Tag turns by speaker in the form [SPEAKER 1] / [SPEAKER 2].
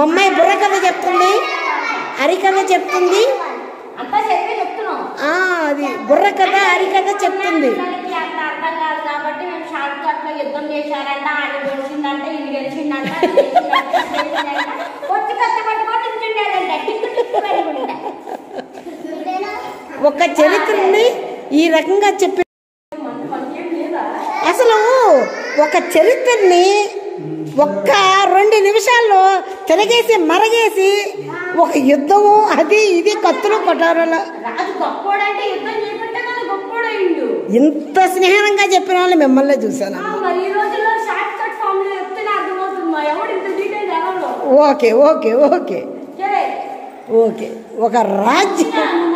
[SPEAKER 1] మా అమ్మాయి బుర్ర కథ చెప్తుంది హరికథ చెప్తుంది
[SPEAKER 2] అంతా చెప్పే చెప్తున్నాం
[SPEAKER 1] ఆ, అది బుర్ర కథ హరికథ చెప్తుంది
[SPEAKER 2] పిల్లలకి అంత అర్థం కాదు కాబట్టి మేము షార్ట్ కట్ లో యుద్ధం చేశారంట ఆయన గెలిచిందంట ఇది గెలిచిందంట ఇది గెలిచిందంట, ఇది గెలిచిందంట. వచ్చి కత్తి పట్టుకొని నిల్చుండాడంట టిక్కు టిక్కు పెట్టుకుంటా.
[SPEAKER 1] ఒక చరిత్రని ఈ రకంగా చెప్పి
[SPEAKER 2] మనకేం లేదా
[SPEAKER 1] అసలు ఒక చరిత్రని ఒక్క రెండు నిమిషాల్లో తిరగేసి మరగేసి ఒక యుద్ధము అది ఇది కత్తులు కొట్టారుల
[SPEAKER 2] రాజు గొప్పోడంటే యుద్ధం చేపట్టే కదా గొప్పోడైండు
[SPEAKER 1] ఇంత స్నేహంగా చెప్పిన వాళ్ళు మిమ్మల్ని చూశాను
[SPEAKER 2] ఆ, మరి ఈ రోజుల్లో షార్ట్ కట్ ఫామ్ లో చెప్తేనే అర్థమవుతుంది మా ఎవడు ఇంత డీటెయిల్ ఎవరు
[SPEAKER 1] ఓకే ఓకే ఓకే
[SPEAKER 2] సరే
[SPEAKER 1] ఓకే ఒక రాజ్యం